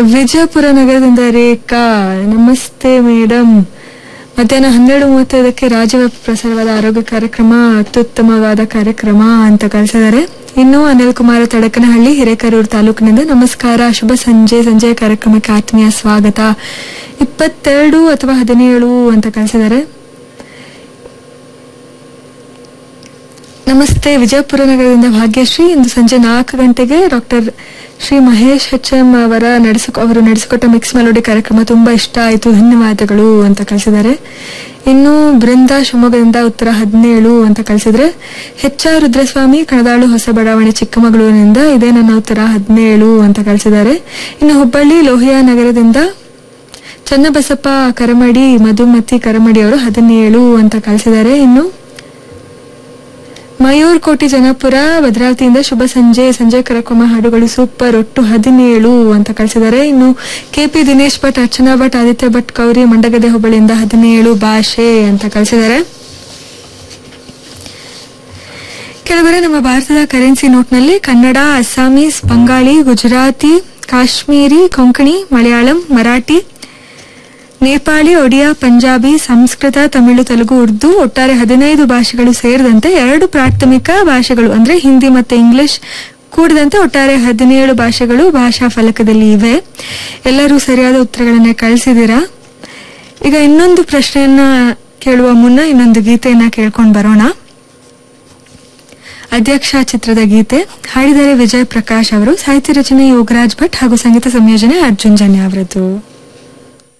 ವಿಜಯಪುರ ನಗರದಿಂದ ರೇಖಾ ನಮಸ್ತೆ ಮೇಡಮ್ ಮಧ್ಯಾಹ್ನ ಹನ್ನೆರಡು ಮೂವತ್ತೈದಕ್ಕೆ ರಾಜ್ಯವ್ಯಾಪಿ ಪ್ರಸಾರವಾದ ಆರೋಗ್ಯ ಕಾರ್ಯಕ್ರಮ ಅತ್ಯುತ್ತಮವಾದ ಕಾರ್ಯಕ್ರಮ ಅಂತ ಕಳಿಸಿದ್ದಾರೆ ಇನ್ನು ಅನಿಲ್ ಕುಮಾರ ತಡಕನಹಳ್ಳಿ ಹಿರೇಕರೂರು ತಾಲೂಕಿನಿಂದ ನಮಸ್ಕಾರ ಶುಭ ಸಂಜೆ ಸಂಜೆಯ ಕಾರ್ಯಕ್ರಮಕ್ಕೆ ಆತ್ಮೀಯ ಸ್ವಾಗತ ಇಪ್ಪತ್ತೆರಡು ಅಥವಾ ಹದಿನೇಳು ಅಂತ ಕಳಿಸಿದ್ದಾರೆ ನಮಸ್ತೆ ವಿಜಯಪುರ ನಗರದಿಂದ ಭಾಗ್ಯಶ್ರೀ ಇಂದು ಸಂಜೆ ನಾಲ್ಕು ಗಂಟೆಗೆ doctor Shri Mahesh H M ಅವರ ನಡೆಸಿಕೊ ಅವರು ನಡೆಸಿಕೊಟ್ಟ ಮಿಕ್ಸ್ ಮೆಲೋಡಿ ಕಾರ್ಯಕ್ರಮ ತುಂಬಾ ಇಷ್ಟ ಆಯಿತು ಧನ್ಯವಾದಗಳು ಅಂತ ಕಳಿಸಿದ್ದಾರೆ ಇನ್ನು ಬೃಂದ ಶಿವಮೊಗ್ಗದಿಂದ ಉತ್ತರ ಹದಿನೇಳು ಅಂತ ಕಳಿಸಿದ್ರೆ ಹೆಚ್ ಆರ್ ರುದ್ರಸ್ವಾಮಿ ಕಣದಾಳು ಹೊಸ ಬಡಾವಣೆ ಚಿಕ್ಕಮಗಳೂರಿನಿಂದ ಇದೇ ನನ್ನ ಉತ್ತರ ಹದಿನೇಳು ಅಂತ ಕಳಿಸಿದ್ದಾರೆ ಇನ್ನು ಹುಬ್ಬಳ್ಳಿ ಲೋಹಿಯಾ ನಗರದಿಂದ ಚನ್ನಬಸಪ್ಪ ಕರಮಡಿ ಮಧುಮತಿ ಕರಮಡಿ ಅವರು ಹದಿನೇಳು ಅಂತ ಕಳಿಸಿದ್ದಾರೆ ಇನ್ನು ಮಯೂರ್ ಕೋಟಿ ಜನಪುರ ಭದ್ರಾವತಿಯಿಂದ ಶುಭ ಸಂಜೆ ಸಂಜೆ ಕಾರ್ಯಕ್ರಮ ಹಾಡುಗಳು ಸೂಪರ್ ಒಟ್ಟು ಹದಿನೇಳು ಅಂತ ಕಳಿಸಿದ್ದಾರೆ ಇನ್ನು ಕೆಪಿ ದಿನೇಶ್ ಭಟ್ ಅರ್ಚನಾ ಭಟ್ ಆದಿತ್ಯ ಭಟ್ ಕೌರಿ ಮಂಡಗದೆ ಹುಬ್ಬಳ್ಳಿಯಿಂದ ಹದಿನೇಳು ಭಾಷೆ ಅಂತ ಕಳಿಸಿದ್ದಾರೆ ಕೆಲವರೆ ನಮ್ಮ ಭಾರತದ ಕರೆನ್ಸಿ ನೋಟ್ನಲ್ಲಿ ಕನ್ನಡ ಅಸ್ಸಾಮೀಸ್ ಬಂಗಾಳಿ ಗುಜರಾತಿ ಕಾಶ್ಮೀರಿ ಕೊಂಕಣಿ ಮಲಯಾಳಂ ಮರಾಠಿ ನೇಪಾಳಿ ಒಡಿಯಾ ಪಂಜಾಬಿ ಸಂಸ್ಕೃತ ತಮಿಳು ತೆಲುಗು ಉರ್ದು ಒಟ್ಟಾರೆ ಹದಿನೈದು ಭಾಷೆಗಳು ಸೇರಿದಂತೆ ಎರಡು ಪ್ರಾಥಮಿಕ ಭಾಷೆಗಳು ಅಂದ್ರೆ ಹಿಂದಿ ಮತ್ತೆ ಇಂಗ್ಲಿಷ್ ಕೂಡಿದಂತೆ ಒಟ್ಟಾರೆ ಹದಿನೇಳು ಭಾಷೆಗಳು ಭಾಷಾ ಫಲಕದಲ್ಲಿ ಇವೆ ಎಲ್ಲರೂ ಸರಿಯಾದ ಉತ್ತರಗಳನ್ನ ಕಳಿಸಿದ್ದೀರಾ ಈಗ ಇನ್ನೊಂದು ಪ್ರಶ್ನೆಯನ್ನ ಕೇಳುವ ಮುನ್ನ ಇನ್ನೊಂದು ಗೀತೆಯನ್ನ ಕೇಳ್ಕೊಂಡು ಬರೋಣ ಅಧ್ಯಕ್ಷ ಚಿತ್ರದ ಗೀತೆ ಹಾಡಿದರೆ ವಿಜಯ್ ಪ್ರಕಾಶ್ ಅವರು ಸಾಹಿತ್ಯ ರಚನೆ ಯೋಗರಾಜ್ ಭಟ್ ಹಾಗೂ ಸಂಗೀತ ಸಂಯೋಜನೆ ಅರ್ಜುನ್ ಜನ್ಯ ಅವರದ್ದು